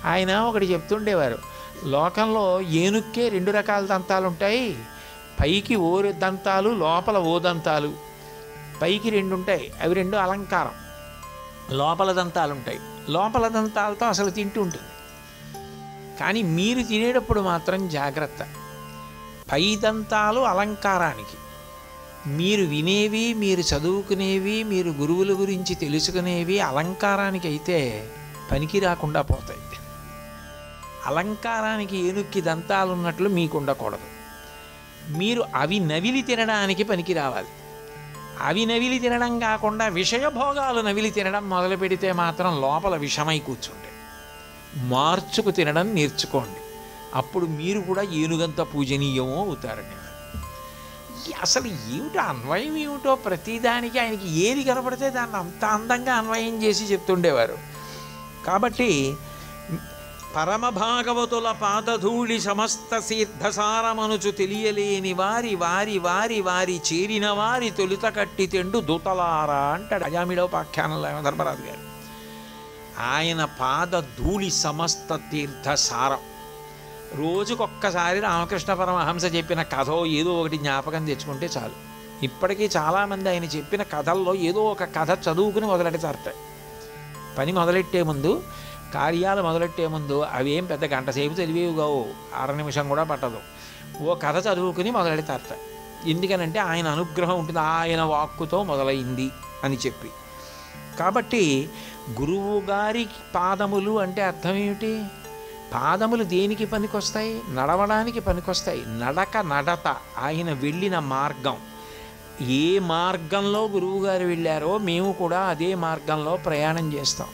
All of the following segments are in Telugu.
ఆయన ఒకటి చెప్తుండేవారు లోకంలో ఏనుక్కే రెండు రకాల దంతాలు ఉంటాయి పైకి ఓ దంతాలు లోపల ఓ దంతాలు పైకి రెండు ఉంటాయి అవి రెండు అలంకారం లోపల దంతాలు ఉంటాయి లోపల దంతాలతో అసలు తింటూ ఉంటుంది కానీ మీరు తినేటప్పుడు మాత్రం జాగ్రత్త పై దంతాలు అలంకారానికి మీరు వినేవి మీరు చదువుకునేవి మీరు గురువుల గురించి తెలుసుకునేవి అలంకారానికి అయితే పనికి రాకుండా పోతాయి అలంకారానికి ఏనుక్కి దంతాలు ఉన్నట్లు మీకు ఉండకూడదు మీరు అవి నవిలి తినడానికి పనికి రావాలి అవి నవిలి తినడం కాకుండా విషయభోగాలు నవిలి తినడం మొదలు పెడితే మాత్రం లోపల విషమై కూర్చుంటే మార్చుకు తినడం నేర్చుకోండి అప్పుడు మీరు కూడా ఏనుగంత పూజనీయమో అవుతారండి ఈ అసలు ఏమిటో అన్వయం ఏమిటో ప్రతిదానికి ఆయనకి ఏది కనపడితే దాన్ని అంత అందంగా అన్వయం చేసి చెప్తుండేవారు కాబట్టి పరమ భాగవతుల పాదధూళి సమస్త తీర్థసారమనుచు తెలియలేని వారి వారి వారి వారి చేరిన వారి తొలుత కట్టి తెండు దూతలారా అంటాడు అజామిడోపాఖ్యానంలో ధర్మరాజు గారు ఆయన పాద ధూళి సమస్త తీర్థసారం రోజుకొక్కసారి రామకృష్ణ పరమహంస చెప్పిన కథో ఏదో ఒకటి జ్ఞాపకం తెచ్చుకుంటే చాలు ఇప్పటికీ చాలామంది ఆయన చెప్పిన కథల్లో ఏదో ఒక కథ చదువుకుని మొదలెడతారట పని మొదలెట్టే ముందు కార్యాలు మొదలెట్టే ముందు అవేం పెద్ద గంట సేపు చదివేవి కావు అర నిమిషం కూడా పట్టదు ఓ కథ చదువుకుని మొదలెడతారట ఎందుకనంటే ఆయన అనుగ్రహం ఉంటుంది ఆయన వాక్కుతో మొదలైంది అని చెప్పి కాబట్టి గురువు గారి పాదములు అంటే అర్థం ఏమిటి పాదములు దేనికి పనికొస్తాయి నడవడానికి పనికొస్తాయి నడక నడత ఆయన వెళ్ళిన మార్గం ఏ మార్గంలో గురువుగారు వెళ్ళారో మేము కూడా అదే మార్గంలో ప్రయాణం చేస్తాం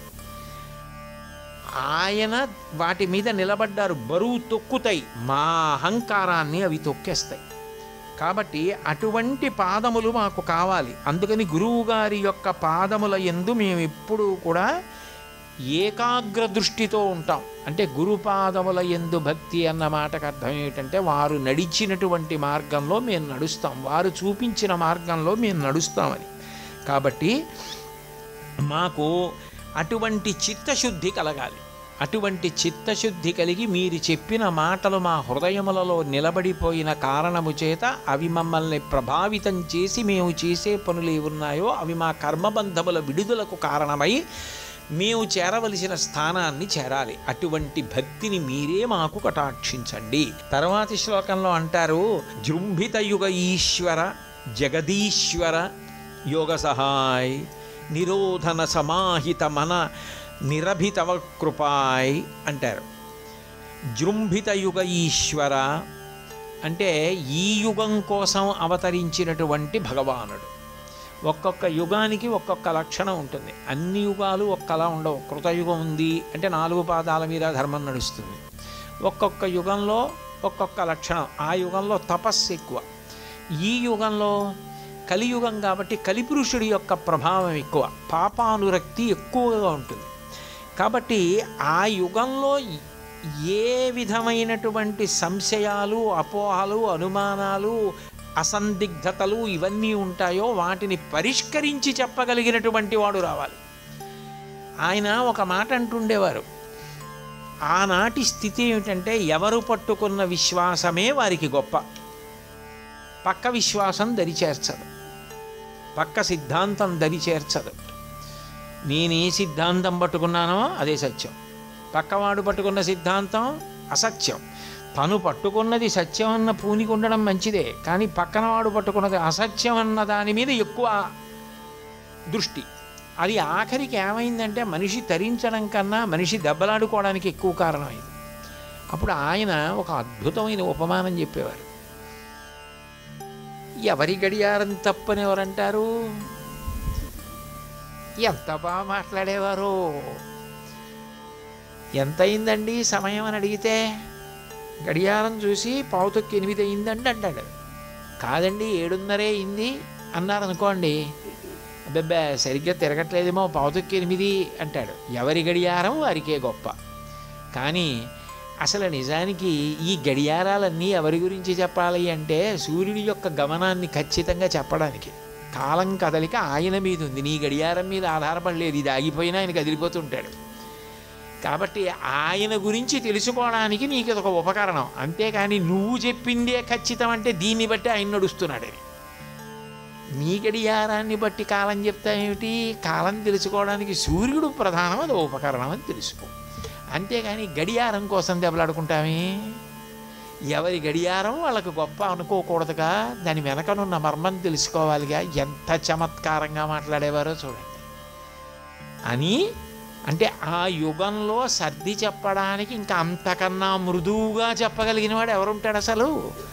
ఆయన వాటి మీద నిలబడ్డారు బరువు తొక్కుతాయి మా అహంకారాన్ని అవి తొక్కేస్తాయి కాబట్టి అటువంటి పాదములు మాకు కావాలి అందుకని గురువు గారి యొక్క పాదముల ఎందు మేము ఎప్పుడూ కూడా ఏకాగ్ర దృష్టితో ఉంటాం అంటే గురుపాదముల ఎందు భక్తి అన్న మాటకు అర్థం ఏమిటంటే వారు నడిచినటువంటి మార్గంలో మేము నడుస్తాం వారు చూపించిన మార్గంలో మేము నడుస్తామని కాబట్టి మాకు అటువంటి చిత్తశుద్ధి కలగాలి అటువంటి చిత్తశుద్ధి కలిగి మీరు చెప్పిన మాటలు మా హృదయములలో నిలబడిపోయిన కారణము చేత అవి మమ్మల్ని ప్రభావితం చేసి మేము చేసే పనులు ఏవి ఉన్నాయో అవి మా కర్మబంధముల విడుదలకు కారణమై మేము చేరవలసిన స్థానాన్ని చేరాలి అటువంటి భక్తిని మీరే మాకు కటాక్షించండి తర్వాతి శ్లోకంలో అంటారు జృంభిత యుగ ఈశ్వర జగదీశ్వర యోగ సహాయ్ నిరోధన సమాహిత మన నిరభితవ కృపాయ్ అంటారు జృంభిత యుగ ఈశ్వర అంటే ఈ యుగం కోసం అవతరించినటువంటి భగవానుడు ఒక్కొక్క యుగానికి ఒక్కొక్క లక్షణం ఉంటుంది అన్ని యుగాలు ఒక్కలా ఉండవు కృతయుగం ఉంది అంటే నాలుగు పాదాల మీద ధర్మం నడుస్తుంది ఒక్కొక్క యుగంలో ఒక్కొక్క లక్షణం ఆ యుగంలో తపస్సు ఎక్కువ ఈ యుగంలో కలియుగం కాబట్టి కలిపురుషుడి యొక్క ప్రభావం ఎక్కువ పాపానురక్తి ఎక్కువగా ఉంటుంది కాబట్టి ఆ యుగంలో ఏ విధమైనటువంటి సంశయాలు అపోహలు అనుమానాలు అసందిగ్ధతలు ఇవన్నీ ఉంటాయో వాటిని పరిష్కరించి చెప్పగలిగినటువంటి వాడు రావాలి ఆయన ఒక మాట అంటుండేవారు ఆనాటి స్థితి ఏమిటంటే ఎవరు పట్టుకున్న విశ్వాసమే వారికి గొప్ప పక్క విశ్వాసం దరిచేర్చదు పక్క సిద్ధాంతం దరిచేర్చదు నేను ఏ సిద్ధాంతం పట్టుకున్నానో అదే సత్యం పక్కవాడు పట్టుకున్న సిద్ధాంతం అసత్యం తను పట్టుకున్నది సత్యం అన్న పూనికి ఉండడం మంచిదే కానీ పక్కన వాడు పట్టుకున్నది అసత్యం అన్న దాని మీద ఎక్కువ దృష్టి అది ఆఖరికి ఏమైందంటే మనిషి తరించడం కన్నా మనిషి దెబ్బలాడుకోవడానికి ఎక్కువ కారణమైంది అప్పుడు ఆయన ఒక అద్భుతమైన ఉపమానం చెప్పేవారు ఎవరి గడియారం తప్పని ఎవరంటారు ఎంత బాగా మాట్లాడేవారు ఎంత అయిందండి సమయం అని అడిగితే గడియారం చూసి పావుతొక్కి ఎనిమిది అయిందండి అంటాడు కాదండి ఏడున్నరే అయింది అన్నారు అనుకోండి అబ్బబ్బా సరిగ్గా తిరగట్లేదేమో పావుతొక్కి ఎనిమిది అంటాడు ఎవరి గడియారం వారికే గొప్ప కానీ అసలు నిజానికి ఈ గడియారాలన్నీ ఎవరి గురించి చెప్పాలి అంటే సూర్యుడి యొక్క గమనాన్ని ఖచ్చితంగా చెప్పడానికి కాలం కదలిక ఆయన మీద ఉంది నీ గడియారం మీద ఆధారపడలేదు ఇది ఆగిపోయినా ఆయన కదిలిపోతుంటాడు కాబట్టి ఆయన గురించి తెలుసుకోవడానికి నీకు ఇది ఒక ఉపకరణం అంతేకాని నువ్వు చెప్పిందే ఖచ్చితం అంటే దీన్ని బట్టి ఆయన నడుస్తున్నాడని నీ గడియారాన్ని బట్టి కాలం చెప్తామేమిటి కాలం తెలుసుకోవడానికి సూర్యుడు ప్రధానం అది ఉపకరణం అని తెలుసుకో అంతేగాని గడియారం కోసం దెబ్బలాడుకుంటామే ఎవరి గడియారం వాళ్ళకు గొప్ప అనుకోకూడదుగా దాని వెనకనున్న మర్మం తెలుసుకోవాలిగా ఎంత చమత్కారంగా మాట్లాడేవారో చూడండి అని అంటే ఆ యుగంలో సర్ది చెప్పడానికి ఇంకా అంతకన్నా మృదువుగా చెప్పగలిగిన వాడు ఎవరుంటాడు అసలు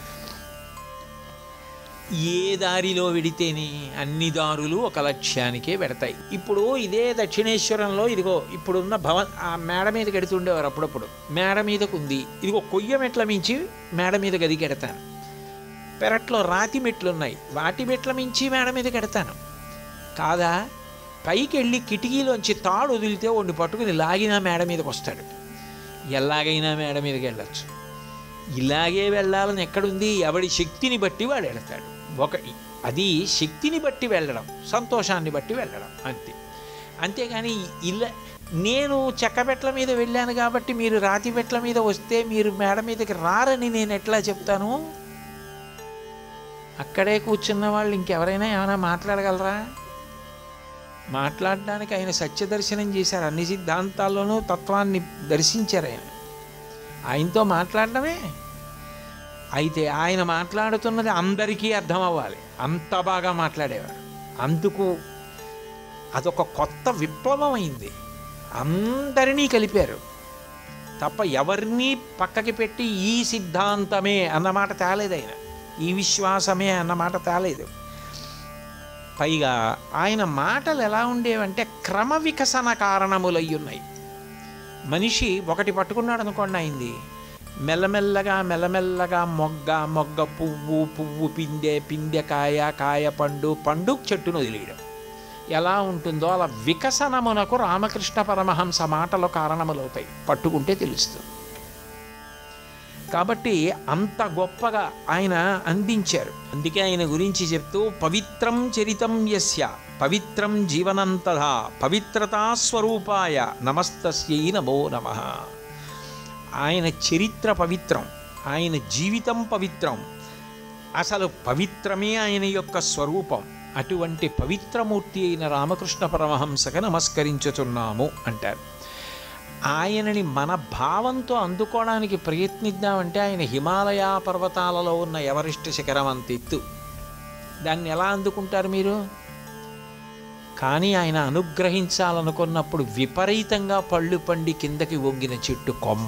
ఏ దారిలో వెడితేనే అన్ని దారులు ఒక లక్ష్యానికే పెడతాయి ఇప్పుడు ఇదే దక్షిణేశ్వరంలో ఇదిగో ఇప్పుడున్న భవన్ ఆ మేడ మీద గడుతుండేవారు అప్పుడప్పుడు మేడ మీదకు ఉంది ఇదిగో కొయ్య మెట్ల మించి మేడ మీద గది గెడతాను పెరట్లో రాతి మెట్లు ఉన్నాయి వాటి మెట్ల మించి మేడ మీద గెడతాను కాదా పైకి వెళ్ళి కిటికీలోంచి తాడు వదిలితే వండి పట్టుకుని లాగినా మేడ మీదకి వస్తాడు ఎలాగైనా మేడ మీదకి వెళ్ళచ్చు ఇలాగే వెళ్ళాలని ఎక్కడుంది ఎవడి శక్తిని బట్టి వాడు వెళతాడు ఒక అది శక్తిని బట్టి వెళ్ళడం సంతోషాన్ని బట్టి వెళ్ళడం అంతే అంతేగాని ఇలా నేను చెక్కబెట్ల మీద వెళ్ళాను కాబట్టి మీరు రాతి బెట్ల మీద వస్తే మీరు మేడ మీదకి రారని నేను ఎట్లా చెప్తాను అక్కడే కూర్చున్న వాళ్ళు ఇంకెవరైనా ఏమైనా మాట్లాడగలరా మాట్లాడడానికి ఆయన సత్యదర్శనం చేశారు అన్ని సిద్ధాంతాల్లోనూ తత్వాన్ని దర్శించారు ఆయన ఆయనతో మాట్లాడడమే అయితే ఆయన మాట్లాడుతున్నది అందరికీ అర్థం అవ్వాలి అంత బాగా మాట్లాడేవారు అందుకు అదొక కొత్త విప్లవం అయింది అందరినీ కలిపారు తప్ప ఎవరినీ పక్కకి పెట్టి ఈ సిద్ధాంతమే అన్నమాట తేలేదు ఆయన ఈ విశ్వాసమే అన్నమాట తేలేదు పైగా ఆయన మాటలు ఎలా ఉండేవంటే క్రమ వికసన కారణములై ఉన్నాయి మనిషి ఒకటి పట్టుకున్నాడు అనుకోండి అయింది మెల్లమెల్లగా మెల్లమెల్లగా మొగ్గ మొగ్గ పువ్వు పువ్వు పిందె పిందె కాయ కాయ పండు పండు చెట్టును వదిలేయడం ఎలా ఉంటుందో అలా వికసనమునకు రామకృష్ణ పరమహంస మాటలు కారణములవుతాయి పట్టుకుంటే తెలుస్తుంది కాబట్టి అంత గొప్పగా ఆయన అందించారు అందుకే ఆయన గురించి చెప్తూ పవిత్రం చరితం యస్య పవిత్రం జీవనంతధా పవిత్రతా స్వరూపాయ నమస్తస్యై నమో నమ ఆయన చరిత్ర పవిత్రం ఆయన జీవితం పవిత్రం అసలు పవిత్రమే ఆయన యొక్క స్వరూపం అటువంటి పవిత్రమూర్తి అయిన రామకృష్ణ పరమహంసగా నమస్కరించుచున్నాము అంటారు ఆయనని మన భావంతో అందుకోవడానికి ప్రయత్నిద్దామంటే ఆయన హిమాలయ పర్వతాలలో ఉన్న ఎవరిష్ట శిఖరం అంత ఎత్తు దాన్ని ఎలా అందుకుంటారు మీరు కానీ ఆయన అనుగ్రహించాలనుకున్నప్పుడు విపరీతంగా పళ్ళు పండి కిందకి వంగిన చెట్టు కొమ్మ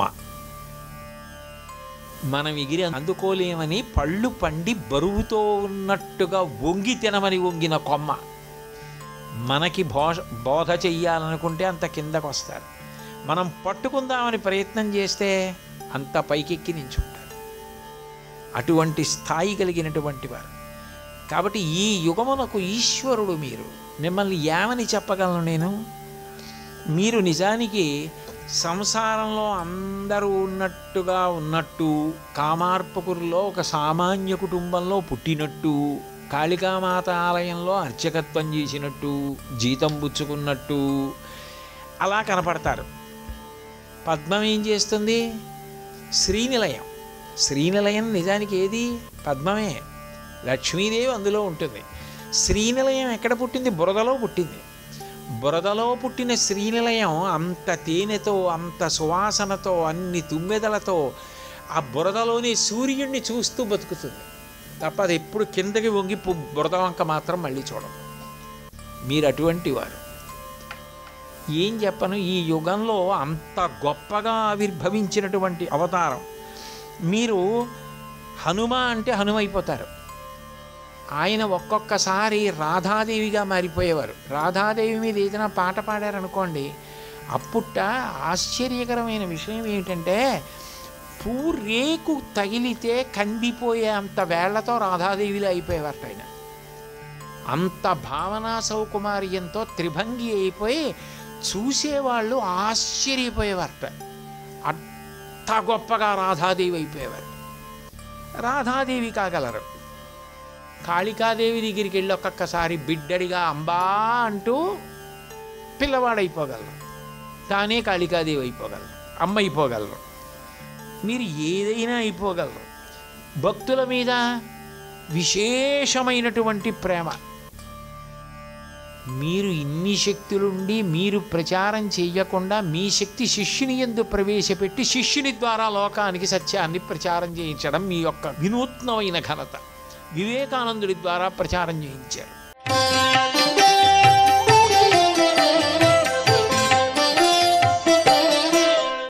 మనం ఎగిరి అందుకోలేమని పళ్ళు పండి బరువుతో ఉన్నట్టుగా వంగి తినమని వంగిన కొమ్మ మనకి బోధ బోధ చెయ్యాలనుకుంటే అంత కిందకు వస్తారు మనం పట్టుకుందామని ప్రయత్నం చేస్తే అంత పైకెక్కి నించుంటారు అటువంటి స్థాయి కలిగినటువంటి వారు కాబట్టి ఈ యుగమునకు ఈశ్వరుడు మీరు మిమ్మల్ని ఏమని చెప్పగలను నేను మీరు నిజానికి సంసారంలో అందరూ ఉన్నట్టుగా ఉన్నట్టు కామార్పకుల్లో ఒక సామాన్య కుటుంబంలో పుట్టినట్టు కాళికామాత ఆలయంలో అర్చకత్వం చేసినట్టు జీతం పుచ్చుకున్నట్టు అలా కనపడతారు పద్మం ఏం చేస్తుంది శ్రీనిలయం శ్రీనిలయం నిజానికి ఏది పద్మమే లక్ష్మీదేవి అందులో ఉంటుంది శ్రీనిలయం ఎక్కడ పుట్టింది బురదలో పుట్టింది బురదలో పుట్టిన శ్రీనిలయం అంత తేనెతో అంత సువాసనతో అన్ని తుమ్మెదలతో ఆ బురదలోని సూర్యుడిని చూస్తూ బతుకుతుంది తప్ప అది ఎప్పుడు కిందకి వంగి పు- బురద వంక మాత్రం మళ్ళీ చూడదు మీరు అటువంటి వారు ఏం చెప్పను ఈ యుగంలో అంత గొప్పగా ఆవిర్భవించినటువంటి అవతారం మీరు హనుమ అంటే హనుమైపోతారు ఆయన ఒక్కొక్కసారి రాధాదేవిగా మారిపోయేవారు రాధాదేవి మీద ఏదైనా పాట పాడారనుకోండి అప్పుట ఆశ్చర్యకరమైన విషయం ఏమిటంటే పూరేకు తగిలితే కందిపోయే అంత వేళ్లతో రాధాదేవిలో అయిపోయేవారట ఆయన అంత భావనా సౌకుమార్యంతో త్రిభంగి అయిపోయి చూసేవాళ్ళు ఆశ్చర్యపోయేవారట అంత గొప్పగా రాధాదేవి అయిపోయేవారు రాధాదేవి కాగలరు కాళికాదేవి దగ్గరికి వెళ్ళి ఒక్కొక్కసారి బిడ్డడిగా అంబా అంటూ పిల్లవాడైపోగలరు తానే కాళికాదేవి అయిపోగలరు అమ్మ అయిపోగలరు మీరు ఏదైనా అయిపోగలరు భక్తుల మీద విశేషమైనటువంటి ప్రేమ మీరు ఇన్ని శక్తులుండి మీరు ప్రచారం చెయ్యకుండా మీ శక్తి శిష్యుని ఎందు ప్రవేశపెట్టి శిష్యుని ద్వారా లోకానికి సత్యాన్ని ప్రచారం చేయించడం మీ యొక్క వినూత్నమైన ఘనత వివేకానందుడి ద్వారా ప్రచారం చేయించారు